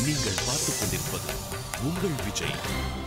நீங்கள் பார்த்துக் கொண்டிருப்பது உங்கள் விஜய்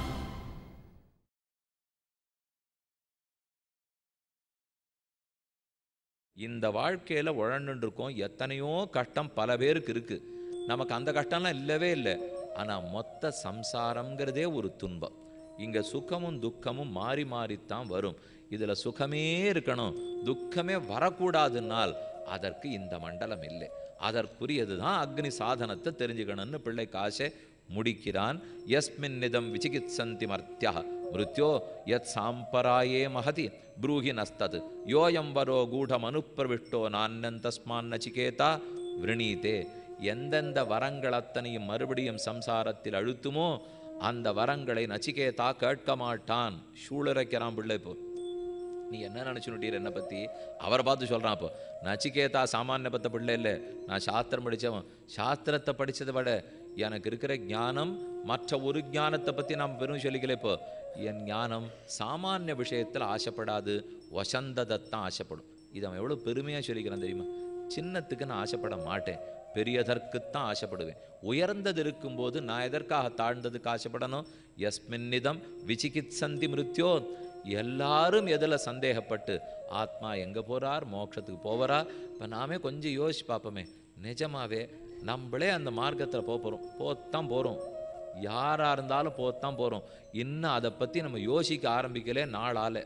இந்த வாழ்க்கையில் உழண்டுட்டு இருக்கோம் எத்தனையோ கஷ்டம் பல பேருக்கு இருக்கு நமக்கு அந்த கஷ்டம்லாம் இல்லவே இல்லை ஆனால் மொத்த சம்சாரம்ங்கிறதே ஒரு துன்பம் இங்கே சுகமும் துக்கமும் மாறி மாறித்தான் வரும் இதில் சுகமே இருக்கணும் துக்கமே வரக்கூடாதுன்னால் அதற்கு இந்த மண்டலம் இல்லை அதற்குரியது தான் அக்னி சாதனத்தை தெரிஞ்சுக்கணும்னு பிள்ளை காசே முடிக்கிறான் யஸ்மின் நிதம் விசிகித்சந்தி மர்த்தியா மிருத்யோ யத் சாம்பராயே மகதி ப்ரூஹி நஸ்தத் யோயம் வரோ கூடம் அனுப்பிரவிஷ்டோ நான்னன் தஸ்மான் நச்சிகேதா விரணீதே எந்தெந்த வரங்கள் அத்தனையும் மறுபடியும் சம்சாரத்தில் அழுத்துமோ அந்த வரங்களை நச்சிகேதா கேட்க மாட்டான் சூளுரைக்கிறான் பிள்ளை இப்போ நீ என்ன நினச்சுட்டீர் என்னை பற்றி அவரை பார்த்து சொல்கிறான் அப்போ நச்சிகேதா சாமானிய பத்த பிள்ளை இல்லை நான் சாஸ்திரம் படித்தவன் சாஸ்திரத்தை படித்ததை விட எனக்கு இருக்கிற ஞானம் மற்ற ஒரு ஞானத்தை பற்றி நாம் பெரும் சொல்லிக்கல இப்போ என் ஞானம் சாமானிய விஷயத்தில் ஆசைப்படாது வசந்ததத்தான் ஆசைப்படும் இது அவன் எவ்வளோ பெருமையாக சொல்லிக்கிறான் தெரியுமா சின்னத்துக்கு நான் ஆசைப்பட மாட்டேன் பெரியதற்குத்தான் ஆசைப்படுவேன் உயர்ந்தது இருக்கும்போது நான் எதற்காக தாழ்ந்ததுக்கு ஆசைப்படணும் யஸ்மின்னிதம் விசிகித்சந்தி மிருத்யோ எல்லாரும் எதில் சந்தேகப்பட்டு ஆத்மா எங்கே போகிறார் மோட்சத்துக்கு போவரா இப்போ நாமே கொஞ்சம் யோசிச்சு பார்ப்போமே நிஜமாவே நம்மளே அந்த மார்க்கத்தில் போக போகிறோம் போத்தான் போகிறோம் யாராக இருந்தாலும் போத்தான் போகிறோம் இன்னும் அதை பற்றி நம்ம யோசிக்க ஆரம்பிக்கலே நாளால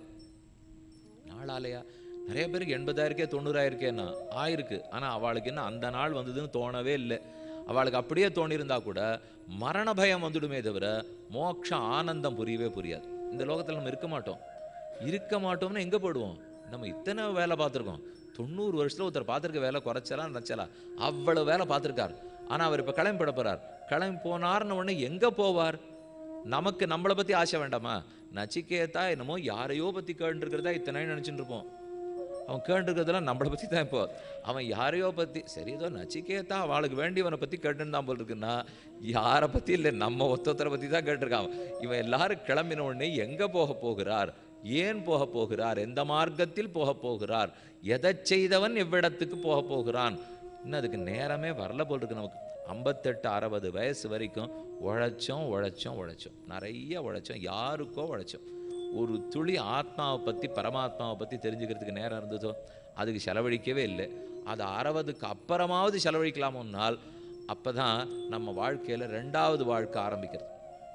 நாளாலையா நிறைய பேருக்கு எண்பதாயிரக்கே தொண்ணூறாயிரக்கேன்னா ஆயிருக்கு ஆனால் அவளுக்கு இன்னும் அந்த நாள் வந்ததுன்னு தோணவே இல்லை அவளுக்கு அப்படியே தோணியிருந்தா கூட மரண பயம் வந்துடுமே தவிர மோட்ச ஆனந்தம் புரியவே புரியாது இந்த லோகத்தில் நம்ம இருக்க மாட்டோம் இருக்க மாட்டோம்னா எங்கே போயிடுவோம் நம்ம இத்தனை வேலை பார்த்துருக்கோம் தொண்ணூறு வருஷத்தில் ஒருத்தர் பார்த்துருக்க வேலை குறைச்சலா நினச்சலா அவ்வளோ வேலை பார்த்துருக்கார் ஆனால் அவர் இப்போ கிளம்பி விட போகிறார் கிளம்பி போனார்னு உடனே எங்கே போவார் நமக்கு நம்மளை பற்றி ஆசை வேண்டாமா நச்சிக்கேத்தா என்னமோ யாரையோ பற்றி கேட்டுருக்கிறதா இத்தனை நினச்சிட்டு இருப்போம் அவன் கேட்டுருக்கிறதெல்லாம் நம்மளை பற்றி தான் இப்போ அவன் யாரையோ பற்றி சரி ஏதோ நச்சிக்கேத்தா அவளுக்கு வேண்டியவனை பற்றி கேட்டுருந்தான் போல் இருக்குன்னா யாரை பற்றி இல்லை நம்ம ஒத்தொத்தரை பற்றி தான் கேட்டிருக்கான் இவன் எல்லாரும் கிளம்பின உடனே எங்கே போக போகிறார் ஏன் போக போகிறார் எந்த மார்க்கத்தில் போக போகிறார் எதை செய்தவன் எவ்விடத்துக்கு போக போகிறான் இன்னும் அதுக்கு நேரமே வரல போல் இருக்கு நமக்கு ஐம்பத்தெட்டு அறுபது வயசு வரைக்கும் உழைச்சோம் உழைச்சோம் உழைச்சோம் நிறைய உழைச்சோம் யாருக்கோ உழைச்சோம் ஒரு துளி ஆத்மாவை பற்றி பரமாத்மாவை பற்றி தெரிஞ்சுக்கிறதுக்கு நேரம் இருந்ததோ அதுக்கு செலவழிக்கவே இல்லை அது அறுபதுக்கு அப்புறமாவது செலவழிக்கலாமோன்னால் அப்போ தான் நம்ம வாழ்க்கையில் ரெண்டாவது வாழ்க்கை ஆரம்பிக்கிறது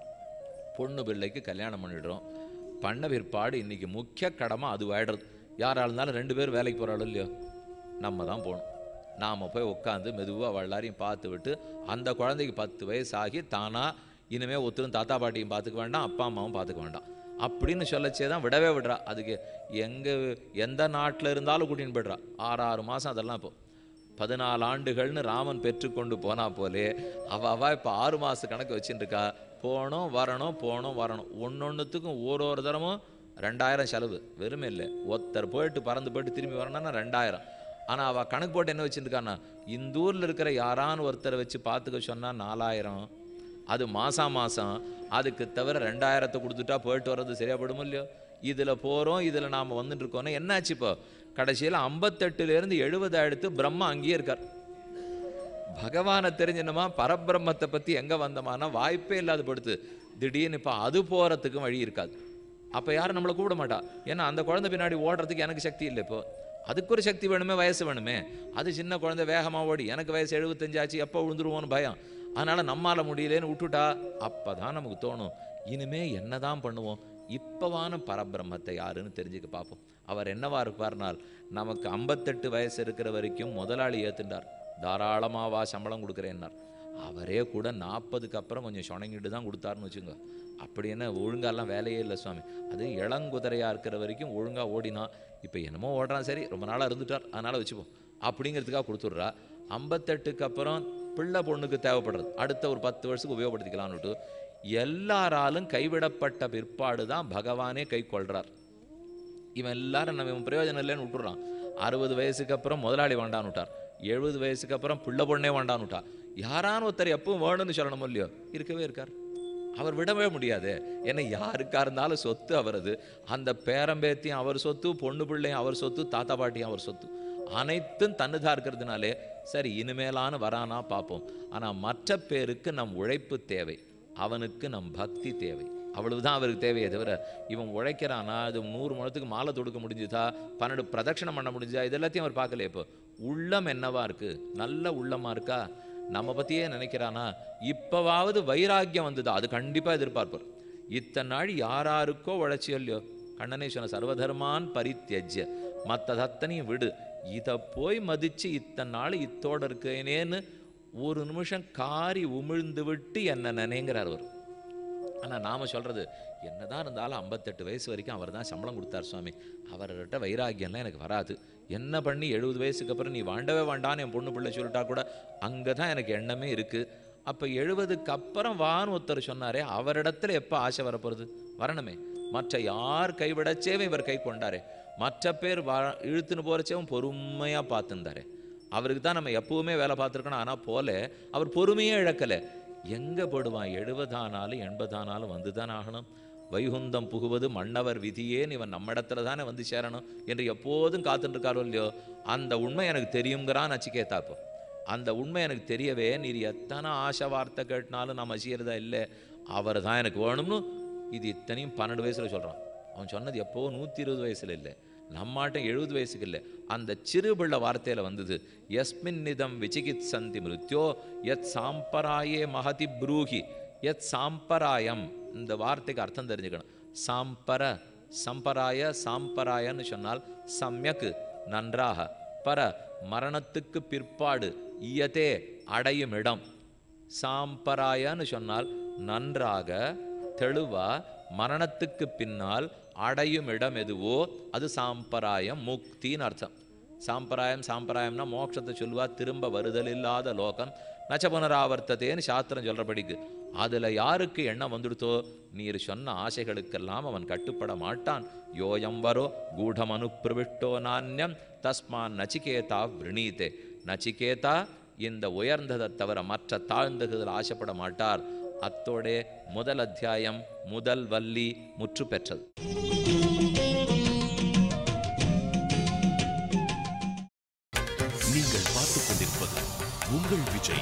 பொண்ணு பிள்ளைக்கு கல்யாணம் பண்ணிடுறோம் பண்ண பிற்பாடு இன்னைக்கு முக்கிய கடமை அது ஆயிடுறது யாராக இருந்தாலும் ரெண்டு பேர் வேலைக்கு போகிறாலும் இல்லையோ நம்ம தான் போகணும் நாம் போய் உட்காந்து மெதுவாக எல்லாரையும் பார்த்து விட்டு அந்த குழந்தைக்கு பத்து வயசு ஆகி தானாக இனிமேல் ஒருத்தரும் தாத்தா பாட்டியும் பார்த்துக்க வேண்டாம் அப்பா அம்மாவும் பார்த்துக்க வேண்டாம் அப்படின்னு சொல்லச்சே தான் விடவே விடுறா அதுக்கு எங்கே எந்த நாட்டில் இருந்தாலும் கூட்டின்னு போய்ட்றா ஆறு ஆறு மாதம் அதெல்லாம் இப்போ பதினாலு ஆண்டுகள்னு ராமன் பெற்றுக்கொண்டு போனா போலே அவ அவ இப்போ ஆறு மாத கணக்கு வச்சுட்டு இருக்கா போனோம் வரணும் போனோம் வரணும் ஒன்னொன்றுத்துக்கும் ஒரு ஒரு தரமும் ரெண்டாயிரம் செலவு வெறுமே இல்லை ஒருத்தர் போயிட்டு பறந்து போயிட்டு திரும்பி வரணும்னா ரெண்டாயிரம் ஆனால் அவள் கணக்கு போட்டு என்ன வச்சுருக்கான்னா இந்த ஊரில் இருக்கிற யாரான்னு ஒருத்தரை வச்சு பார்த்துக்க சொன்னால் நாலாயிரம் அது மாதம் மாதம் அதுக்கு தவிர ரெண்டாயிரத்தை கொடுத்துட்டா போயிட்டு வர்றது சரியா படுமோ இல்லையோ இதில் போகிறோம் இதில் நாம் வந்துட்டு இருக்கோன்னா என்னாச்சு இப்போ கடைசியில் ஐம்பத்தெட்டுலேருந்து எழுபது எடுத்து பிரம்மா அங்கேயே இருக்கார் பகவானை தெரிஞ்சனமா பரபிரம்மத்தை பற்றி எங்கே வந்தோமானா வாய்ப்பே இல்லாத படுத்து திடீர்னு இப்போ அது போகிறதுக்கும் வழி இருக்காது அப்போ யாரும் நம்மளை கூப்பிட மாட்டா ஏன்னா அந்த குழந்தை பின்னாடி ஓடுறதுக்கு எனக்கு சக்தி இல்லை இப்போ அதுக்கு ஒரு சக்தி வேணுமே வயசு வேணுமே அது சின்ன குழந்தை வேகமாக ஓடி எனக்கு வயசு எழுபத்தஞ்சாச்சு எப்போ விழுந்துருவோன்னு பயம் அதனால் நம்மால் முடியலேன்னு விட்டுட்டா அப்போ தான் நமக்கு தோணும் இனிமே என்னதான் பண்ணுவோம் இப்போவான பரபிரம்மத்தை யாருன்னு தெரிஞ்சுக்க பார்ப்போம் அவர் என்னவா இருப்பார்னால் நமக்கு ஐம்பத்தெட்டு வயசு இருக்கிற வரைக்கும் முதலாளி ஏத்துண்டார் தாராளமாவா சம்பளம் கொடுக்குறேன்னார் அவரே கூட நாற்பதுக்கு அப்புறம் கொஞ்சம் சுணங்கிட்டு தான் கொடுத்தாருன்னு வச்சுங்க அப்படி என்ன ஒழுங்காலாம் வேலையே இல்லை சுவாமி அது இளங்குதிரையாக இருக்கிற வரைக்கும் ஒழுங்காக ஓடினா இப்போ என்னமோ ஓடுறான் சரி ரொம்ப நாளாக இருந்துட்டார் அதனால் வச்சுப்போம் அப்படிங்கிறதுக்காக கொடுத்துட்றா ஐம்பத்தெட்டுக்கு அப்புறம் பிள்ளை பொண்ணுக்கு தேவைப்படுறது அடுத்த ஒரு பத்து வருஷத்துக்கு உபயோகப்படுத்திக்கலாம்னுட்டு எல்லாராலும் கைவிடப்பட்ட பிற்பாடு தான் பகவானே கை கொள்றார் இவன் எல்லாரும் நம்ம இவன் பிரயோஜனம் இல்லைன்னு விட்டுறான் அறுபது வயசுக்கு அப்புறம் முதலாளி வேண்டான்னு விட்டார் எழுபது வயசுக்கு அப்புறம் பிள்ளை பொண்ணே வேண்டான்னு விட்டா யாரான ஒருத்தர் எப்பவும் வேணும்னு சொல்லணும் இல்லையோ இருக்கவே இருக்கார் அவர் விடவே முடியாது ஏன்னா யாருக்கா இருந்தாலும் சொத்து அவரது அந்த பேரம்பேத்தியும் அவர் சொத்து பொண்ணு பிள்ளையும் அவர் சொத்து தாத்தா பாட்டியும் அவர் சொத்து அனைத்தும் தன்னுதா இருக்கிறதுனாலே சரி இனிமேலான வரானா பார்ப்போம் ஆனால் மற்ற பேருக்கு நம் உழைப்பு தேவை அவனுக்கு நம் பக்தி தேவை அவ்வளவுதான் அவருக்கு தேவையே தவிர இவன் உழைக்கிறானா அது நூறு முழத்துக்கு மாலை தொடுக்க முடிஞ்சுதா பன்னெண்டு பிரதட்சணம் பண்ண முடிஞ்சா இது எல்லாத்தையும் அவர் பார்க்கல இப்போ உள்ளம் என்னவா இருக்கு நல்ல உள்ளமா இருக்கா நம்ம பத்தியே நினைக்கிறானா இப்பவாவது வைராக்கியம் வந்ததா அது கண்டிப்பா எதிர்பார்ப்பார் இத்தனை நாள் யாராருக்கோ உழைச்சியோ இல்லையோ கண்ணனே சொன்ன சர்வதர்மான் பரித்தியஜ்ய மற்றதத்தனையும் விடு இதை போய் மதிச்சு இத்தனை நாள் இத்தோட இருக்கேனேன்னு ஒரு நிமிஷம் காரி உமிழ்ந்து விட்டு என்ன நினைங்கிறார் அவர் ஆனால் நாம் சொல்கிறது என்னதான் இருந்தாலும் ஐம்பத்தெட்டு வயசு வரைக்கும் அவர் தான் சம்பளம் கொடுத்தார் சுவாமி அவர்கிட்ட வைராக்கியம்லாம் எனக்கு வராது என்ன பண்ணி எழுபது வயசுக்கு அப்புறம் நீ வாண்டவே வேண்டான்னு என் பொண்ணு பிள்ளை சொல்லிட்டா கூட அங்கே தான் எனக்கு எண்ணமே இருக்குது அப்போ எழுபதுக்கு அப்புறம் வான்னு ஒருத்தர் சொன்னாரே அவரிடத்துல எப்போ ஆசை வரப்போகிறது வரணுமே மற்ற யார் கைவிடச்சேவே இவர் கை கொண்டாரே மற்ற பேர் வா இழுத்துன்னு போகிறச்சேவும் பொறுமையாக பார்த்துருந்தாரே அவருக்கு தான் நம்ம எப்பவுமே வேலை பார்த்துருக்கணும் ஆனால் போல அவர் பொறுமையே இழக்கலை எங்கே போடுவான் எழுபதானாலும் எண்பதானாலும் வந்து தான் ஆகணும் வைகுந்தம் புகுவது மன்னவர் விதியேன்னு இவன் நம்ம இடத்துல தானே வந்து சேரணும் என்று எப்போதும் காத்துட்டு இருக்காரோ இல்லையோ அந்த உண்மை எனக்கு தெரியுங்கிறான் நச்சிகேதா இப்போ அந்த உண்மை எனக்கு தெரியவே நீர் எத்தனை ஆசை வார்த்தை கேட்டினாலும் நான் மசியறதா இல்லை அவர் தான் எனக்கு வேணும்னு இது இத்தனையும் பன்னெண்டு வயசுல சொல்கிறான் அவன் சொன்னது எப்போ நூற்றி இருபது வயசுல இல்லை நம்மாட்டம் எழுபது வயசுக்கு இல்லை அந்த சிறு பிள்ளை வார்த்தையில வந்தது எஸ்மின் நிதம் விசிகித்சந்தி மிருத்யோ எத் சாம்பராயே மகதி ப்ரூஹி எத் சாம்பராயம் இந்த வார்த்தைக்கு அர்த்தம் தெரிஞ்சுக்கணும் சாம்பர சம்பராய சாம்பராயன்னு சொன்னால் சம்யக்கு நன்றாக பர மரணத்துக்கு பிற்பாடு இயதே அடையும் இடம் சாம்பராயன்னு சொன்னால் நன்றாக தெளிவா மரணத்துக்கு பின்னால் அடையும் இடம் எதுவோ அது சாம்பராயம் முக்தின்னு அர்த்தம் சாம்பராயம் சாம்பராயம்னா மோட்சத்தை சொல்லுவா திரும்ப வருதல் இல்லாத லோகம் நச்ச புனராவர்த்ததேன்னு சாஸ்திரம் சொல்றபடிக்கு அதுல யாருக்கு எண்ணம் வந்துடுத்தோ நீர் சொன்ன ஆசைகளுக்கெல்லாம் அவன் கட்டுப்பட மாட்டான் யோயம் வரோ கூடமனு பிரவிஷ்டோ நானியம் தஸ்மான் நச்சிகேதா விரணீதே நச்சிகேதா இந்த உயர்ந்ததை தவிர மற்ற தாழ்ந்ததில் ஆசைப்பட மாட்டார் அத்தோடே முதல் அத்தியாயம் முதல் வள்ளி முற்று பெற்றது நீங்கள் பார்த்துக் கொண்டிருப்பது உங்கள் விஜய்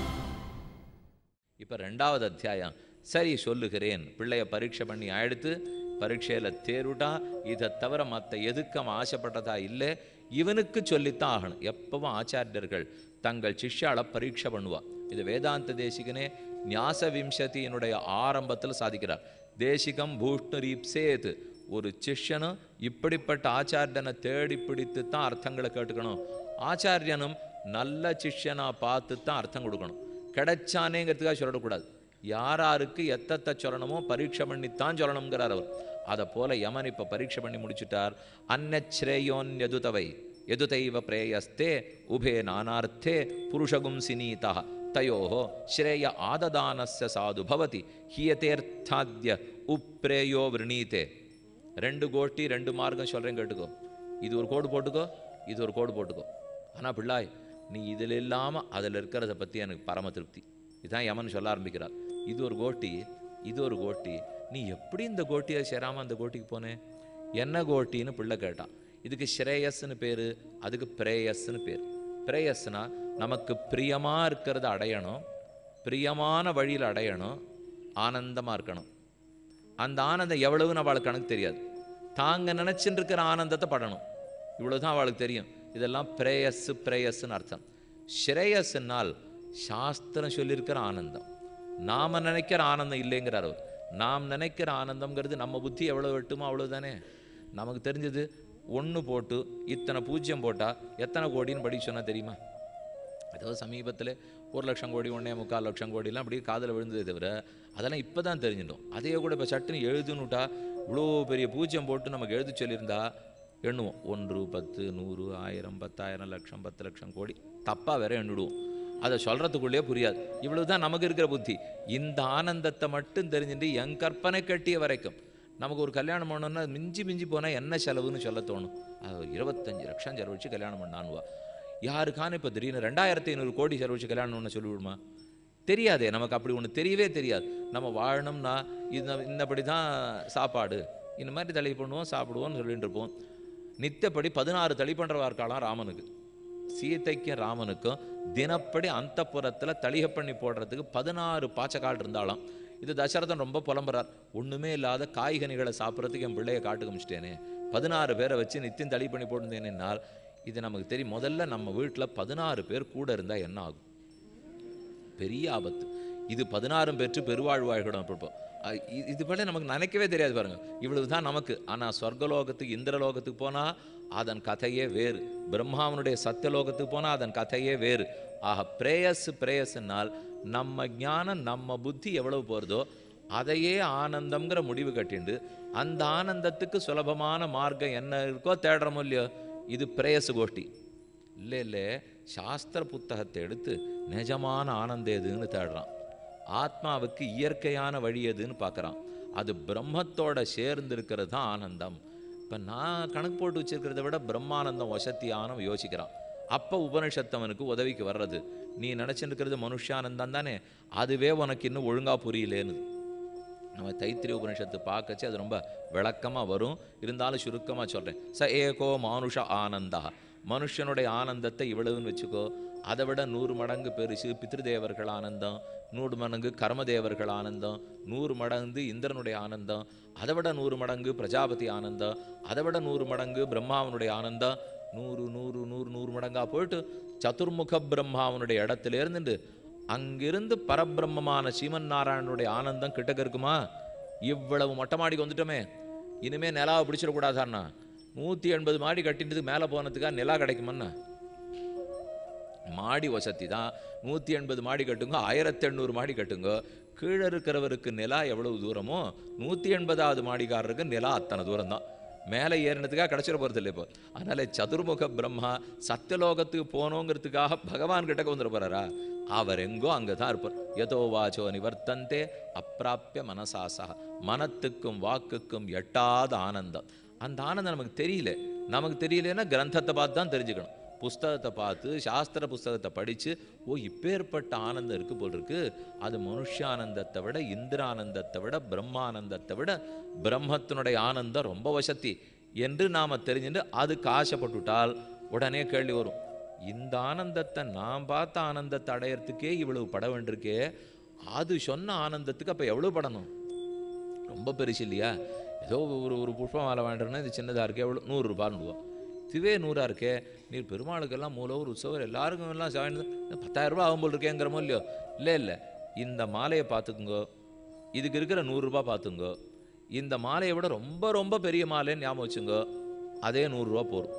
இப்போ ரெண்டாவது அத்தியாயம் சரி சொல்லுகிறேன் பிள்ளைய பரீட்சை பண்ணி ஆயிடுத்து பரீட்சையில் தேர்வுட்டா இதை தவிர மற்ற எதுக்கு அவன் ஆசைப்பட்டதா இல்லை இவனுக்கு சொல்லித்தான் ஆகணும் எப்பவும் ஆச்சாரியர்கள் தங்கள் சிஷ்யால பரீட்சை பண்ணுவா இது வேதாந்த தேசிகனே ஞாச விம்சதியினுடைய ஆரம்பத்தில் சாதிக்கிறார் தேசிகம் பூஷ்ணரீப்சேத் ஒரு சிஷ்யனும் இப்படிப்பட்ட ஆச்சாரியனை தேடி பிடித்து தான் அர்த்தங்களை கேட்டுக்கணும் ஆச்சாரியனும் நல்ல சிஷ்யனா பார்த்து தான் அர்த்தம் கொடுக்கணும் கிடைச்சானேங்கிறதுக்காக சொல்லக்கூடாது யாராருக்கு எத்தத்தை சொல்லணுமோ பரீட்சை பண்ணித்தான் சொல்லணுங்கிறார் அவர் அதை போல யமன் இப்போ பரீட்சை பண்ணி முடிச்சுட்டார் அன்னச்ரேயோன்யதுதவை எதுதைவ பிரேயஸ்தே உபே நானார்த்தே புருஷகும் சினீதா தயோஹோ ஸ்ரேய ஆததானஸ்ய சாது பவதி ஹியதேர்த்தாத்ய உப்ரேயோ விரணீதே ரெண்டு கோட்டி ரெண்டு மார்க்கம் சொல்கிறேன் கேட்டுக்கோ இது ஒரு கோடு போட்டுக்கோ இது ஒரு கோடு போட்டுக்கோ ஆனால் பிள்ளாய் நீ இதில் இல்லாமல் அதில் இருக்கிறத பற்றி எனக்கு பரம திருப்தி இதான் யமன் சொல்ல ஆரம்பிக்கிறார் இது ஒரு கோட்டி இது ஒரு கோட்டி நீ எப்படி இந்த கோட்டியை சேராமல் அந்த கோட்டிக்கு போனேன் என்ன கோட்டின்னு பிள்ளை கேட்டான் இதுக்கு ஸ்ரேயஸ்னு பேர் அதுக்கு பிரேயஸ்னு பேர் பிரேயஸ்னா நமக்கு பிரியமாக இருக்கிறத அடையணும் பிரியமான வழியில் அடையணும் ஆனந்தமாக இருக்கணும் அந்த ஆனந்தம் எவ்வளவுன்னு அவளுக்கு கணக்கு தெரியாது தாங்க நினச்சிட்டு இருக்கிற ஆனந்தத்தை படணும் இவ்வளவுதான் அவளுக்கு தெரியும் இதெல்லாம் பிரேயஸ் பிரேயஸ்ன்னு அர்த்தம் ஸ்ரேயஸ்னால் சாஸ்திரம் சொல்லியிருக்கிற ஆனந்தம் நாம நினைக்கிற ஆனந்தம் இல்லைங்கிறார் அவர் நாம் நினைக்கிற ஆனந்தம்ங்கிறது நம்ம புத்தி எவ்வளோ வெட்டுமோ அவ்வளவுதானே நமக்கு தெரிஞ்சது ஒன்று போட்டு இத்தனை பூஜ்யம் போட்டால் எத்தனை கோடின்னு படிக்க சொன்னா தெரியுமா ஏதோ சமீபத்தில் ஒரு லட்சம் கோடி ஒன்றே முக்கால் லட்சம் கோடிலாம் அப்படியே காதில் விழுந்ததே தவிர அதெல்லாம் இப்போ தான் தெரிஞ்சிட்டோம் அதே கூட இப்போ சட்டுன்னு எழுதுன்னுட்டா இவ்வளோ பெரிய பூஜ்யம் போட்டு நமக்கு எழுத சொல்லியிருந்தா எண்ணுவோம் ஒன்று பத்து நூறு ஆயிரம் பத்தாயிரம் லட்சம் பத்து லட்சம் கோடி தப்பாக வேற எண்ணிடுவோம் அதை சொல்கிறதுக்குள்ளேயே புரியாது இவ்வளவு தான் நமக்கு இருக்கிற புத்தி இந்த ஆனந்தத்தை மட்டும் தெரிஞ்சுட்டு என் கற்பனை கட்டிய வரைக்கும் நமக்கு ஒரு கல்யாணம் பண்ணணும்னா மிஞ்சி மிஞ்சி போனால் என்ன செலவுன்னு சொல்ல தோணும் அது இருபத்தஞ்சு லட்சம் செலவழிச்சு கல்யாணம் பண்ணானுவா யாருக்கான இப்போ திடீர்னு ரெண்டாயிரத்தி ஐநூறு கோடி செலவழிச்சு கல்யாணம் ஒன்று சொல்லிவிடுமா தெரியாதே நமக்கு அப்படி ஒன்று தெரியவே தெரியாது நம்ம வாழணும்னா இந்த இந்தபடி தான் சாப்பாடு இந்த மாதிரி தலை பண்ணுவோம் சாப்பிடுவோம்னு சொல்லிட்டு இருப்போம் நித்தப்படி பதினாறு தளி பண்ணுறவா இருக்காளாம் ராமனுக்கு சீதைக்கும் ராமனுக்கும் தினப்படி அந்த தளிகை பண்ணி போடுறதுக்கு பதினாறு பாச்சக்கால் இருந்தாலும் இது தசரதன் ரொம்ப புலம்புறார் ஒண்ணுமே இல்லாத காய்கனிகளை சாப்பிட்றதுக்கு என் பிள்ளைய காட்டு காமிச்சிட்டேனே பதினாறு பேரை வச்சு நித்தியம் தளி பண்ணி போட்டிருந்தேனால் இது நமக்கு தெரியும் முதல்ல நம்ம வீட்டில் பதினாறு பேர் கூட இருந்தால் என்ன ஆகும் பெரிய ஆபத்து இது பதினாறும் பெற்று பெருவாழ்வாழ்கிடும் அப்போ அ- இ- இது போல நமக்கு நினைக்கவே தெரியாது பாருங்க இவ்வளவு தான் நமக்கு ஆனால் சொர்க்கலோகத்துக்கு இந்திரலோகத்துக்கு போனால் அதன் கதையே வேறு பிரம்மாவனுடைய சத்தியலோகத்துக்கு போனால் அதன் கதையே வேறு ஆக பிரேயஸ் பிரேயஸ்னால் நம்ம ஞானம் நம்ம புத்தி எவ்வளவு போகிறதோ அதையே ஆனந்தம்ங்கிற முடிவு கட்டிண்டு அந்த ஆனந்தத்துக்கு சுலபமான மார்க்கம் என்ன இருக்கோ தேடுறோமோ இல்லையோ இது பிரேயஸ் கோஷ்டி இல்லை இல்லை சாஸ்திர புத்தகத்தை எடுத்து நிஜமான ஆனந்தம் எதுன்னு தேடுறான் ஆத்மாவுக்கு இயற்கையான வழி எதுன்னு பார்க்குறான் அது பிரம்மத்தோட சேர்ந்து இருக்கிறது தான் ஆனந்தம் இப்போ நான் கணக்கு போட்டு வச்சிருக்கிறத விட பிரம்மானந்தம் வசத்தியானம் யோசிக்கிறான் அப்போ உபனிஷத்து அவனுக்கு உதவிக்கு வர்றது நீ நினச்சிட்டு இருக்கிறது மனுஷானந்தம் தானே அதுவே உனக்கு இன்னும் ஒழுங்கா புரியலேன்னு நம்ம தைத்திரிய உபனிஷத்து பார்க்கச்சு அது ரொம்ப விளக்கமாக வரும் இருந்தாலும் சுருக்கமாக சொல்கிறேன் ச ஏகோ மானுஷ ஆனந்தா மனுஷனுடைய ஆனந்தத்தை இவ்வளவுன்னு வச்சுக்கோ அதை விட நூறு மடங்கு பெருசு பித்ருதேவர்கள் ஆனந்தம் நூறு மடங்கு கர்மதேவர்கள் ஆனந்தம் நூறு மடங்கு இந்திரனுடைய ஆனந்தம் அதை விட நூறு மடங்கு பிரஜாபதி ஆனந்தம் அதை விட நூறு மடங்கு பிரம்மாவனுடைய ஆனந்தம் நூறு நூறு நூறு நூறு மடங்கா போயிட்டு சதுர்முக பிரம்மாவனுடைய இடத்துல இருந்துட்டு அங்கிருந்து பரபிரம்மமான சீமன் நாராயணனுடைய ஆனந்தம் கிட்டக்க இருக்குமா இவ்வளவு மொட்டை மாடிக்கு வந்துட்டோமே இனிமே நிலாவை பிடிச்சிடக்கூடாதாண்ணா நூற்றி எண்பது மாடி கட்டினதுக்கு மேலே போனதுக்காக நிலா கிடைக்குமண்ணா மாடி வசதி தான் நூற்றி எண்பது மாடி கட்டுங்க ஆயிரத்தி எண்ணூறு மாடி கட்டுங்க கீழே இருக்கிறவருக்கு நிலா எவ்வளவு தூரமோ நூற்றி எண்பதாவது மாடிக்காரருக்கு நிலா அத்தனை தூரம் தான் மேலே ஏறினதுக்காக கிடச்சிட போகிறது இல்லை இப்போ அதனால சதுர்முக பிரம்மா சத்தியலோகத்துக்கு போகணுங்கிறதுக்காக பகவான் கிட்டக்க வந்துட போறாரா அவர் எங்கோ அங்கே தான் இருப்பார் எதோ வாச்சோ நிவர்த்தந்தே அப்பிராப்பிய மனசாசா மனத்துக்கும் வாக்குக்கும் எட்டாத ஆனந்தம் அந்த ஆனந்தம் நமக்கு தெரியல நமக்கு தெரியலன்னா கிரந்தத்தை பார்த்து தான் தெரிஞ்சுக்கணும் புஸ்தகத்தை பார்த்து சாஸ்திர புஸ்தகத்தை படித்து ஓ இப்பேற்பட்ட ஆனந்தம் இருக்கு போல் இருக்கு அது மனுஷானந்தத்தை விட இந்திரானந்தத்தை விட பிரம்மானந்தத்தை விட பிரம்மத்தினுடைய ஆனந்தம் ரொம்ப வசத்தி என்று நாம் தெரிஞ்சுட்டு அதுக்கு ஆசைப்பட்டுட்டால் உடனே கேள்வி வரும் இந்த ஆனந்தத்தை நான் பார்த்த ஆனந்தத்தை அடையறதுக்கே இவ்வளவு பட வேண்டியிருக்கே அது சொன்ன ஆனந்தத்துக்கு அப்போ எவ்வளோ படணும் ரொம்ப பெருசு இல்லையா ஏதோ ஒரு ஒரு புஷ்ப மாலை வேண்டுறேன்னா இது சின்னதாக இருக்கே எவ்வளோ நூறுரூபான்னு இதுவே நூறாக இருக்கே நீர் பெருமாளுக்கெல்லாம் மூலவர் உற்சவர் எல்லாருக்கும் எல்லாம் சாய்ந்து பத்தாயிரம் ரூபாய் ஆகும் போல் இருக்கேங்கிறமோ இல்லையோ இல்லை இல்லை இந்த மாலையை பார்த்துக்குங்கோ இதுக்கு இருக்கிற நூறுரூபா பார்த்துங்கோ இந்த மாலையை விட ரொம்ப ரொம்ப பெரிய மாலைன்னு ஞாபகம் வச்சுங்கோ அதே நூறுரூவா போகும்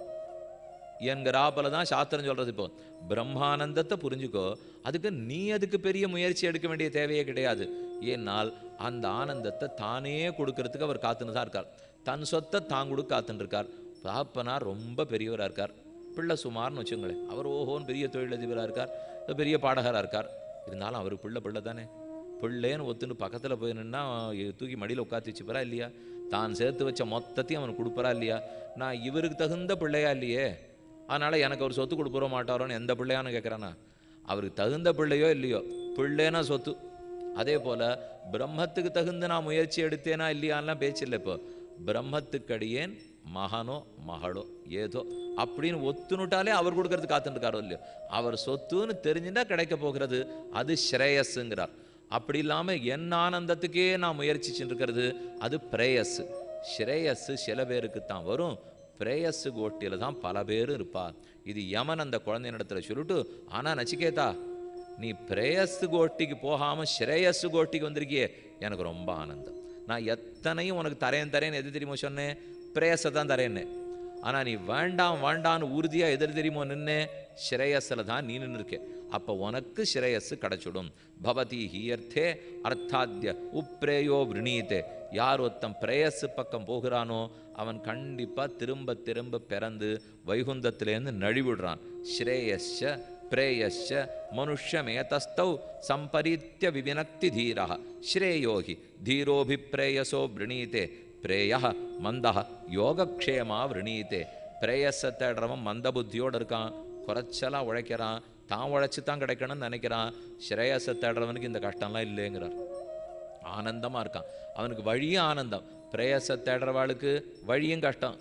என்கிறாப்பல தான் சாஸ்திரம் சொல்றது இப்போ பிரம்மானந்தத்தை புரிஞ்சுக்கோ அதுக்கு நீ அதுக்கு பெரிய முயற்சி எடுக்க வேண்டிய தேவையே கிடையாது ஏனால் அந்த ஆனந்தத்தை தானே கொடுக்கறதுக்கு அவர் காத்துன்னு தான் இருக்கார் தன் சொத்தை தான் கொடுக்க காத்துன்னு இருக்கார் பாப்பனார் ரொம்ப பெரியவராக இருக்கார் பிள்ளை சுமார்னு வச்சுங்களேன் அவர் ஓஹோன்னு பெரிய தொழிலதிபராக இருக்கார் பெரிய பாடகராக இருக்கார் இருந்தாலும் அவருக்கு பிள்ளை பிள்ளை தானே பிள்ளைன்னு ஒத்துன்னு பக்கத்தில் போய் நின்னா தூக்கி மடியில் உட்காந்து வச்சுப்பறா இல்லையா தான் சேர்த்து வச்ச மொத்தத்தையும் அவனுக்கு கொடுப்பறா இல்லையா நான் இவருக்கு தகுந்த பிள்ளையா இல்லையே அதனால் எனக்கு அவர் சொத்து கொடுப்பறோ மாட்டாரோன்னு எந்த பிள்ளையான்னு கேட்குறானா அவருக்கு தகுந்த பிள்ளையோ இல்லையோ பிள்ளைனா சொத்து அதே போல் பிரம்மத்துக்கு தகுந்த நான் முயற்சி எடுத்தேனா இல்லையான்லாம் பேச்சு இல்லை இப்போ பிரம்மத்துக்கடியேன் மகனோ மகளோ ஏதோ அப்படின்னு ஒத்துனுட்டாலே அவர் கொடுக்கறது காத்துட்டு இருக்காரோ இல்லையோ அவர் சொத்துன்னு தெரிஞ்சுட்டா கிடைக்க போகிறது அது ஸ்ரேயஸுங்கிறார் அப்படி இல்லாமல் என் ஆனந்தத்துக்கே நான் முயற்சிச்சுட்டு இருக்கிறது அது பிரேயஸ் ஸ்ரேயஸ் சில பேருக்கு தான் வரும் பிரேயஸ் கோட்டியில் தான் பல பேரும் இருப்பா இது யமன் அந்த குழந்தையினிடத்துல சொல்லிட்டு ஆனால் நச்சிகேதா நீ பிரேயஸ் கோட்டிக்கு போகாமல் ஸ்ரேயஸ் கோட்டிக்கு வந்திருக்கியே எனக்கு ரொம்ப ஆனந்தம் நான் எத்தனையும் உனக்கு தரேன் தரேன்னு எது தெரியுமோ சொன்னேன் பிரேயஸை தான் தரேன்னு ஆனால் நீ வேண்டாம் வேண்டான்னு உறுதியாக எதிர் தெரியுமோ நின்று ஸ்ரேயஸில் தான் நீ நின்று இருக்க அப்போ உனக்கு ஸ்ரேயஸ் கிடைச்சிடும் பவதி ஹீயர்த்தே அர்த்தாத்திய உப்ரேயோ விரணீத்தே யார் ஒருத்தன் பிரேயஸ் பக்கம் போகிறானோ அவன் கண்டிப்பாக திரும்ப திரும்ப பிறந்து வைகுந்தத்திலேருந்து நழிவிடுறான் ஸ்ரேயஸ்ச பிரேயஸ்ச மனுஷ்யமேதஸ்தௌ சம்பரீத்திய விவினக்தி தீரா ஸ்ரேயோகி தீரோபிப்ரேயசோ விரணீத்தே பிரேய மந்த யோகக்ஷேமா விரணீத்தே பிரேயஸை தேடுறவன் மந்த புத்தியோடு இருக்கான் குறைச்சலாக உழைக்கிறான் தான் உழைச்சி தான் கிடைக்கணும்னு நினைக்கிறான் ஸ்ரேயஸை தேடுறவனுக்கு இந்த கஷ்டம்லாம் இல்லைங்கிறார் ஆனந்தமாக இருக்கான் அவனுக்கு வழியும் ஆனந்தம் பிரேயஸை தேடுறவாளுக்கு வழியும் கஷ்டம்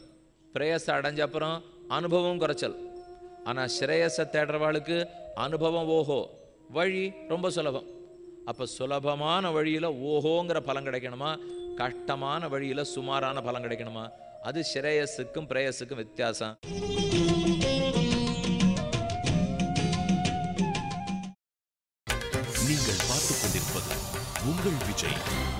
பிரேயஸை அடைஞ்ச அப்புறம் அனுபவம் குறைச்சல் ஆனால் ஸ்ரேயஸை தேடுறவாளுக்கு அனுபவம் ஓஹோ வழி ரொம்ப சுலபம் அப்போ சுலபமான வழியில் ஓஹோங்கிற பலன் கிடைக்கணுமா கஷ்டமான வழியில் சுமாரான பலன் கிடைக்கணுமா அது ஸ்ரேயஸுக்கும் பிரேயஸுக்கும் வித்தியாசம் நீங்கள் பார்த்துக் கொண்டிருப்பது உங்கள் விஜய்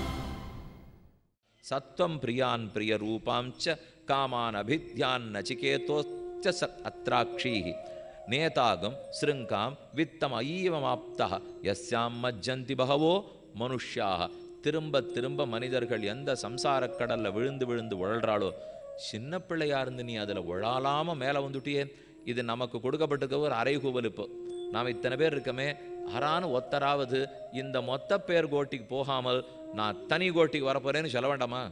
சத்வம் பிரியான் பிரிய ரூபாஞ்ச காமான் அபித்யான் நச்சிகேதோச்ச ச அத்ராட்சீஹி நேதாகம் ஸ்ருங்காம் வித்தம் ஐயமாப்தா யஸ்யாம் மஜ்ஜந்தி பகவோ மனுஷ்யாக திரும்ப திரும்ப மனிதர்கள் எந்த சம்சாரக் கடல்ல விழுந்து விழுந்து உழல்றாளோ சின்ன பிள்ளையா இருந்து நீ அதில் உழாலாம மேலே வந்துட்டியே இது நமக்கு கொடுக்கப்பட்டிருக்க ஒரு அரைகூவல் இப்போ நாம் இத்தனை பேர் இருக்கமே அறான்னு ஒத்தராவது இந்த மொத்த பேர் கோட்டிக்கு போகாமல் நான் தனி கோட்டிக்கு வரப்போறேன்னு சொல்ல வேண்டாமா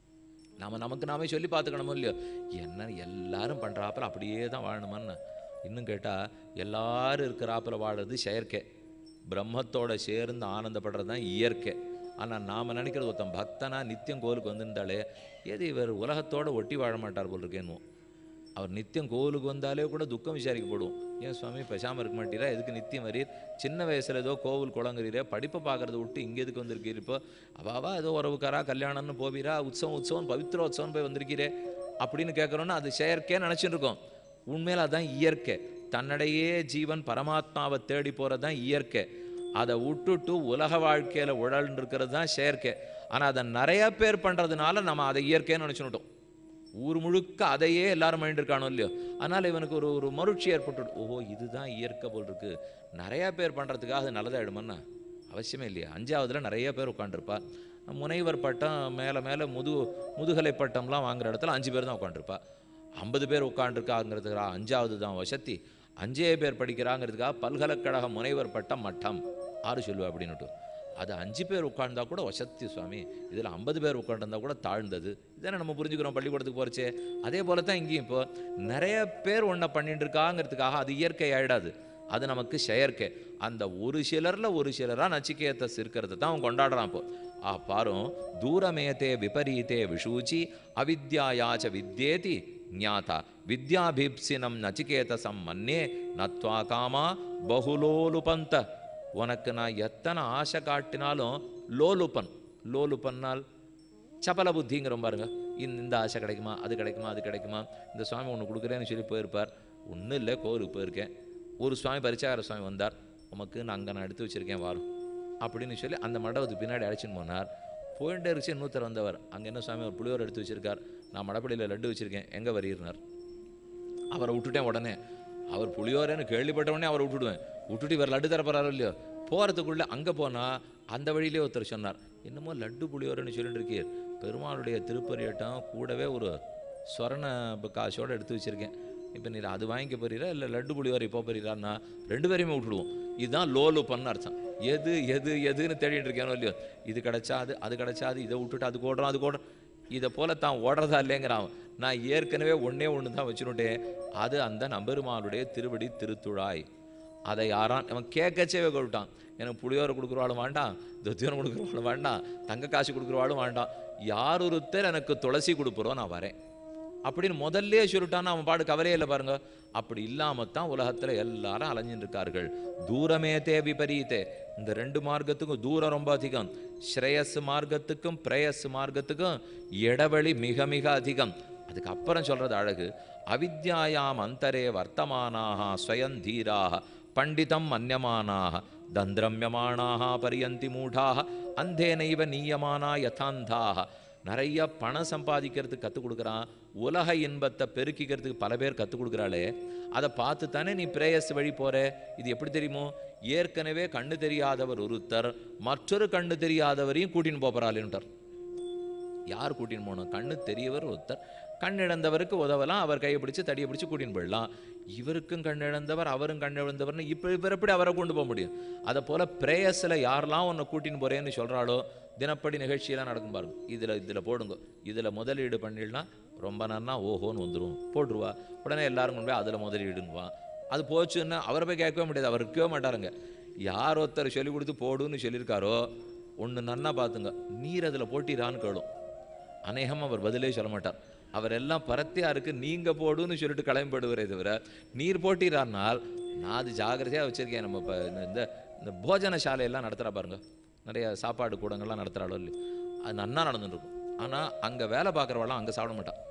நாம நமக்கு நாமே சொல்லி பார்த்துக்கணுமோ இல்லையோ என்ன எல்லாரும் பண்ணுறாப்புல அப்படியே தான் வாழணுமான்னு இன்னும் கேட்டால் எல்லாரும் இருக்கிறாப்புல வாழுறது செயற்கை பிரம்மத்தோட சேர்ந்து ஆனந்தப்படுறது தான் இயற்கை ஆனால் நாம் நினைக்கிறது ஒருத்தன் பக்தனா நித்தியம் கோவிலுக்கு வந்திருந்தாலே ஏது இவர் உலகத்தோட ஒட்டி வாழ மாட்டார் போல் இருக்கேன்னு அவர் நித்தியம் கோவிலுக்கு வந்தாலே கூட துக்கம் விசாரிக்கப்படுவோம் ஏன் சுவாமி பேசாமல் இருக்க மாட்டீரா எதுக்கு நித்தியம் வரீர் சின்ன வயசுல ஏதோ கோவில் குளங்குறீரே படிப்பை பார்க்கறத விட்டு இங்கே எதுக்கு வந்திருக்கீர் இப்போ அவாவா ஏதோ உறவுக்காரா கல்யாணம்னு போவீரா உற்சவம் உற்சவம் பவித்திர உற்சவம் போய் வந்திருக்கிறே அப்படின்னு கேட்குறோன்னா அது செயற்கைன்னு நினச்சிட்டு இருக்கோம் உண்மையில் அதான் இயற்கை தன்னடையே ஜீவன் பரமாத்மாவை தேடி போகிறது தான் இயற்கை அதை விட்டுட்டு உலக வாழ்க்கையில் உழல்னு இருக்கிறது தான் செயற்கை ஆனால் அதை நிறைய பேர் பண்ணுறதுனால நம்ம அதை இயற்கைன்னு நினச்சுட்டோம் ஊர் முழுக்க அதையே எல்லாரும் மைண்ட் இருக்கானோ இல்லையோ அதனால் இவனுக்கு ஒரு ஒரு மருட்சி ஏற்பட்டு ஓஹோ இதுதான் இயற்கை போல் இருக்கு நிறைய பேர் பண்ணுறதுக்காக அது நல்லதாயிடுமண்ணா அவசியமே இல்லையா அஞ்சாவதுல நிறைய பேர் உட்காந்துருப்பா முனைவர் பட்டம் மேலே மேலே முது முதுகலை பட்டம்லாம் வாங்குற இடத்துல அஞ்சு பேர் தான் உட்காந்துருப்பா ஐம்பது பேர் உட்காந்துருக்காங்கிறதுக்காக அஞ்சாவது தான் வசத்தி அஞ்சே பேர் படிக்கிறாங்கிறதுக்காக பல்கலைக்கழக முனைவர் பட்டம் மட்டம் ஆறு சொல்லுவா அப்படின்னுட்டு அது அஞ்சு பேர் உட்கார்ந்தா கூட வசத்தி சுவாமி இதில் ஐம்பது பேர் உட்காந்துருந்தா கூட தாழ்ந்தது இதானே நம்ம புரிஞ்சுக்கிறோம் பள்ளிக்கூடத்துக்கு போகிறச்சே அதே போல தான் இங்கேயும் இப்போ நிறைய பேர் ஒன்றை பண்ணிட்டு இருக்காங்கிறதுக்காக அது இயற்கை ஆயிடாது அது நமக்கு செயற்கை அந்த ஒரு சிலரில் ஒரு சிலராக நச்சிகேத்தை இருக்கிறது தான் அவன் கொண்டாடுறான் இப்போ ஆ பாரும் தூரமேதே விபரீதே விஷூச்சி அவித்யாயாச்ச வித்யேதி ஞாதா வித்யாபீப்சினம் நச்சிகேதசம் மன்னே நத்வா காமா பகுலோலுபந்த உனக்கு நான் எத்தனை ஆசை காட்டினாலும் லோலுபன் லோலுபன்னால் சபல புத்திங்கிறோம் பாருங்க இந்த இந்த ஆசை கிடைக்குமா அது கிடைக்குமா அது கிடைக்குமா இந்த சுவாமி ஒன்று கொடுக்குறேன்னு சொல்லி போயிருப்பார் ஒன்றும் இல்லை கோவிலுக்கு போயிருக்கேன் ஒரு சுவாமி பரிச்சார சுவாமி வந்தார் உமக்கு நான் அங்கே நான் எடுத்து வச்சிருக்கேன் வாரம் அப்படின்னு சொல்லி அந்த மண்டபத்துக்கு பின்னாடி அழைச்சின்னு போனார் போயிட்டே இருந்துச்சு இன்னொருத்தர் வந்தவர் அங்கே என்ன சுவாமி ஒரு புளியோர் எடுத்து வச்சிருக்கார் நான் மடப்படியில் லட்டு வச்சிருக்கேன் எங்கே வரீர்னார் அவரை விட்டுட்டேன் உடனே அவர் புளியோரேன்னு கேள்விப்பட்ட உடனே அவரை விட்டுடுவேன் விட்டுட்டு இவர் லட்டு தரப்போறாரோ இல்லையோ போகிறதுக்குள்ளே அங்கே போனால் அந்த வழியிலே ஒருத்தர் சொன்னார் என்னமோ லட்டு புளியோரன்னு சொல்லிட்டு இருக்கீர் பெருமாளுடைய திருப்பரியட்டம் கூடவே ஒரு சொரண காசோடு எடுத்து வச்சுருக்கேன் இப்போ நீர் அது வாங்கிக்க போறீரா இல்லை லட்டு புளியோரை இப்போ போறீரான்னா ரெண்டு பேரையுமே விட்டுடுவோம் இதுதான் லோலு பண்ண அர்த்தம் எது எது எதுன்னு தேடிட்டு இருக்கேனோ இல்லையோ இது கிடைச்சா அது அது கிடைச்சா அது இதை விட்டுட்டு அது ஓடுறோம் அது ஓடுறோம் இதை போல தான் ஓடுறதா இல்லைங்கிறான் நான் ஏற்கனவே ஒண்ணே ஒன்று தான் வச்சுருட்டேன் அது அந்த நம்பெருமானுடைய திருவடி திருத்துழாய் அதை யாரான் அவன் கேட்கச்சேவே கொடுத்தான் எனக்கு புளியோரை கொடுக்குறவாளும் வேண்டாம் தொத்தியோரம் கொடுக்குறவாளும் வேண்டாம் தங்க காசு கொடுக்குறவாளும் வேண்டாம் யார் ஒருத்தர் எனக்கு துளசி கொடுப்புறோ நான் வரேன் அப்படின்னு முதல்லே சொல்லிட்டான்னு அவன் பாடு கவலையே இல்லை பாருங்க அப்படி இல்லாம தான் உலகத்துல எல்லாரும் அலைஞ்சிட்டு இருக்கார்கள் தூரமே தே விபரீதே இந்த ரெண்டு மார்க்கத்துக்கும் தூரம் ரொம்ப அதிகம் ஸ்ரேயஸ் மார்க்கத்துக்கும் பிரேயஸ் மார்க்கத்துக்கும் இடைவெளி மிக மிக அதிகம் அதுக்கு அப்புறம் சொல்றது அழகு அவித்யாயாம் அந்தரே வர்த்தமானாக ஸ்வயம் தீராக பண்டிதம் மன்யமானாக தந்திரமியமானாக பரியந்தி மூடாக அந்தேனைவ நீயமானா யதாந்தாக நிறைய பணம் சம்பாதிக்கிறதுக்கு கற்றுக் கொடுக்குறான் உலக இன்பத்தை பெருக்கிக்கிறதுக்கு பல பேர் கற்றுக் கொடுக்குறாளே அதை பார்த்து தானே நீ பிரேயஸ் வழி போற இது எப்படி தெரியுமோ ஏற்கனவே கண்ணு தெரியாதவர் ஒருத்தர் மற்றொரு கண்ணு தெரியாதவரையும் கூட்டின்னு போகிறாள்ன்றார் யார் கூட்டின்னு போகணும் கண்ணு தெரியவர் ஒருத்தர் கண் இழந்தவருக்கு உதவலாம் அவர் கையை பிடிச்சு தடியை பிடிச்சு கூட்டின்னு போயிடலாம் இவருக்கும் கண் இழந்தவர் அவரும் கண் இழந்தவர்னு இப்போ இவர் எப்படி அவரை கொண்டு போக முடியும் அதை போல் பிரேயஸில் யாரெல்லாம் உன்னை கூட்டின்னு போகிறேன்னு சொல்கிறாளோ தினப்படி நிகழ்ச்சியெல்லாம் நடக்கும் பாருங்க இதில் இதில் போடுங்க இதில் முதலீடு பண்ணிடலாம் ரொம்ப நன்னா ஓஹோன்னு வந்துடும் போட்டுருவா உடனே எல்லாரும் கொண்டு போய் அதில் முதலீடுங்குவா அது போச்சுன்னா அவரை போய் கேட்கவே முடியாது அவர் இருக்கவே மாட்டாருங்க யார் ஒருத்தர் சொல்லி கொடுத்து போடுன்னு சொல்லியிருக்காரோ ஒன்று நன்னா பார்த்துங்க நீர் அதில் போட்டிரான்னு கேளும் அநேகம் அவர் பதிலே சொல்ல மாட்டார் அவர் எல்லாம் பரத்தியாருக்கு நீங்க போடுன்னு சொல்லிட்டு கிளம்பி போடுவரே தவிர நீர் போட்டிறானால் நான் அது ஜாகிரதையா வச்சிருக்கேன் நம்ம இப்போ இந்த இந்த போஜன சாலையெல்லாம் நடத்துகிறா பாருங்க நிறைய சாப்பாடு கூடங்கள்லாம் நடத்துகிறாளோ இல்லையோ அது நன்னா நடந்துட்டு இருக்கும் ஆனால் அங்கே வேலை பார்க்குறவெல்லாம் அங்கே சாப்பிட மாட்டான்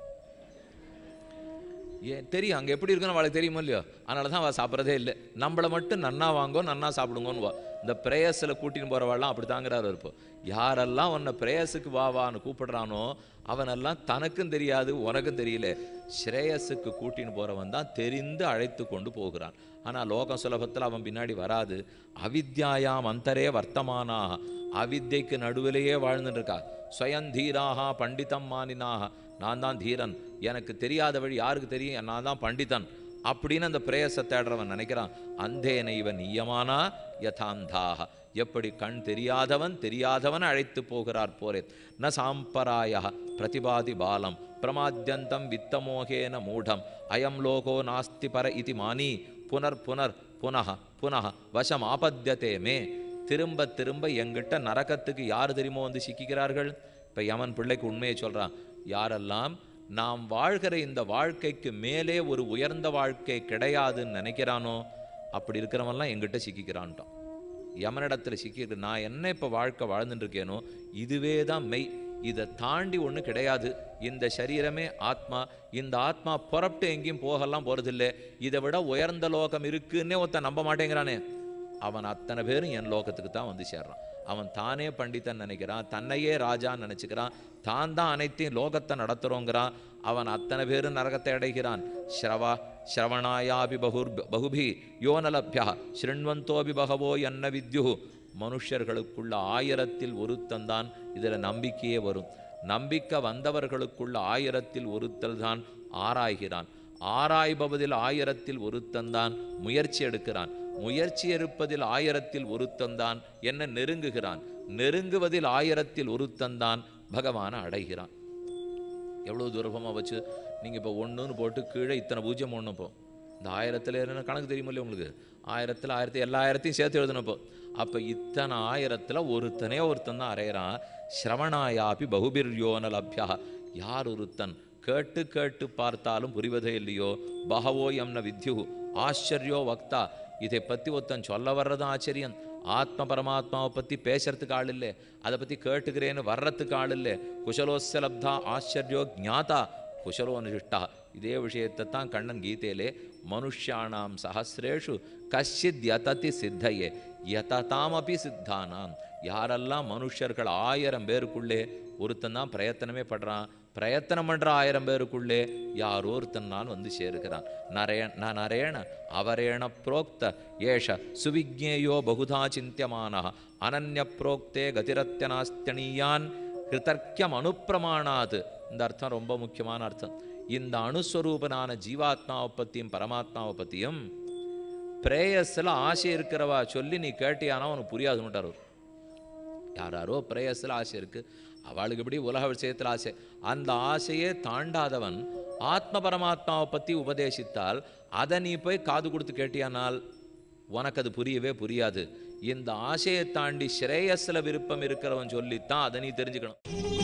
ஏன் தெரியும் அங்கே எப்படி இருக்குன்னு அவளுக்கு தெரியுமோ இல்லையோ அதனால தான் அவள் சாப்பிட்றதே இல்லை நம்மளை மட்டும் நன்னா வாங்கோ நன்னா சாப்பிடுங்கன்னு வா இந்த பிரேயஸில் கூட்டின்னு போகிறவாள்லாம் அப்படி தாங்கிறாரு இருப்போம் யாரெல்லாம் உன்னை பிரேயஸுக்கு வா வான்னு கூப்பிடுறானோ அவனெல்லாம் தனக்கும் தெரியாது உனக்கும் தெரியல ஸ்ரேயஸுக்கு கூட்டின்னு போகிறவன் தான் தெரிந்து அழைத்து கொண்டு போகிறான் ஆனால் லோகம் சுலபத்தில் அவன் பின்னாடி வராது அவித்யாயாம் அந்தரே வர்த்தமானாக அவித்யைக்கு நடுவிலேயே வாழ்ந்துட்டு இருக்கா ஸ்வயந்தீராக பண்டிதம் மானினாக நான் தான் தீரன் எனக்கு தெரியாத வழி யாருக்கு தெரியும் நான் தான் பண்டிதன் அப்படின்னு அந்த பிரேயசை தேடுறவன் நினைக்கிறான் அந்தேன இவன் ஈயமானா யதாந்தாக எப்படி கண் தெரியாதவன் தெரியாதவன் அழைத்து போகிறார் போரே ந சாம்பராய பிரதிபாதி பாலம் பிரமாத்யந்தம் வித்தமோகேன மூடம் அயம் லோகோ நாஸ்தி பர இதி மானி புனர் புனர் புனः புனः வசம் ஆபத்தியதே மே திரும்ப திரும்ப எங்கிட்ட நரகத்துக்கு யார் தெரியுமோ வந்து சிக்கிக்கிறார்கள் இப்போ யமன் பிள்ளைக்கு உண்மையை சொல்றான் யாரெல்லாம் நாம் வாழ்கிற இந்த வாழ்க்கைக்கு மேலே ஒரு உயர்ந்த வாழ்க்கை கிடையாதுன்னு நினைக்கிறானோ அப்படி இருக்கிறவன்லாம் எங்கிட்ட சிக்கிக்கிறான்ட்டான் யமனிடத்தில் சிக்கிட்டு நான் என்ன இப்போ வாழ்க்கை வாழ்ந்துட்டு இருக்கேனோ இதுவே தான் மெய் இதை தாண்டி ஒன்றும் கிடையாது இந்த சரீரமே ஆத்மா இந்த ஆத்மா புறப்பட்டு எங்கேயும் போகலாம் போகிறதில்ல இதை விட உயர்ந்த லோகம் இருக்குன்னே ஒருத்தன் நம்ப மாட்டேங்கிறானே அவன் அத்தனை பேரும் என் லோகத்துக்கு தான் வந்து சேர்றான் அவன் தானே பண்டிதன் நினைக்கிறான் தன்னையே ராஜான்னு நினச்சிக்கிறான் தான் தான் அனைத்தையும் லோகத்தை நடத்துகிறோங்கிறான் அவன் அத்தனை பேரும் நரகத்தை அடைகிறான் ஸ்ரவா ஸ்ரவணாயாபி பகுர் பகுபி யோனலப்யா ஸ்ருண்வந்தோபி பகவோ என்ன வித்யு மனுஷர்களுக்குள்ள ஆயிரத்தில் ஒருத்தன்தான் இதில் நம்பிக்கையே வரும் நம்பிக்கை வந்தவர்களுக்குள்ள ஆயிரத்தில் ஒருத்தல் தான் ஆராய்கிறான் ஆராய்பவதில் ஆயிரத்தில் ஒருத்தன்தான் முயற்சி எடுக்கிறான் முயற்சி எடுப்பதில் ஆயிரத்தில் ஒருத்தன்தான் என்ன நெருங்குகிறான் நெருங்குவதில் ஆயிரத்தில் ஒருத்தன்தான் பகவானை அடைகிறான் எவ்வளோ தூரமாக வச்சு நீங்கள் இப்போ ஒன்றுன்னு போட்டு கீழே இத்தனை பூஜ்ஜியம் ஒன்று இப்போ இந்த ஆயிரத்தில் என்ன கணக்கு தெரியுமா இல்லையா உங்களுக்கு ஆயிரத்தில் ஆயிரத்தி எல்லா ஆயிரத்தையும் சேர்த்து எழுதணும் இப்போ அப்போ இத்தனை ஆயிரத்தில் ஒருத்தனே ஒருத்தன் தான் அறையிறான் ஸ்ரவணாயாபி பகுபிர்யோன லப்யா யார் ஒருத்தன் கேட்டு கேட்டு பார்த்தாலும் புரிவதே இல்லையோ பகவோ எம்ன வித்யு ஆச்சரியோ வக்தா இதை பற்றி ஒருத்தன் சொல்ல வர்றதும் ஆச்சரியம் ஆத்ம பரமாத்மாவை பற்றி பேசுறதுக்கு ஆள் இல்லை அதை பற்றி கேட்டுக்கிறேன்னு வர்றதுக்கு ஆள் இல்லை குஷலோஸ்ய லப்தா ஆச்சரியோ ஜாதா குஷலோனிஷ்டா இதே விஷயத்தை தான் கண்ணன் கீதையிலே மனுஷானாம் சஹசிரேஷு கஷ்டித் யததி சித்தையே யததாமபி சித்தானாம் யாரெல்லாம் மனுஷர்கள் ஆயிரம் பேருக்குள்ளே ஒருத்தன் தான் பிரயத்தனமே படுறான் பிரயத்தனம் பண்ற ஆயிரம் பேருக்குள்ளே யாரோ ஒருத்தன் நான் வந்து சேருகிறான் நரே ந நரேண அவரேண புரோக்த ஏஷ சுவிஜ்ஞேயோ பகுதா சிந்தியமான அனன்ய புரோக்தே கதிரத்தியனாஸ்தனீயான் கிருதர்க்கியம் அனுப்பிரமாணாது இந்த அர்த்தம் ரொம்ப முக்கியமான அர்த்தம் இந்த அணுஸ்வரூபனான ஜீவாத்மாவை பற்றியும் பரமாத்மாவை பற்றியும் பிரேயஸில் ஆசை இருக்கிறவா சொல்லி நீ கேட்டியானா உனக்கு புரியாதுன்னுட்டார் அவர் யாராரோ பிரேயஸில் ஆசை இருக்கு அவளுக்கு எப்படி உலக விஷயத்தில் ஆசை அந்த ஆசையே தாண்டாதவன் ஆத்ம பரமாத்மாவை பற்றி உபதேசித்தால் அதை நீ போய் காது கொடுத்து கேட்டியானால் உனக்கு அது புரியவே புரியாது இந்த ஆசையை தாண்டி ஸ்ரேயஸில் விருப்பம் இருக்கிறவன் சொல்லித்தான் அதை நீ தெரிஞ்சுக்கணும்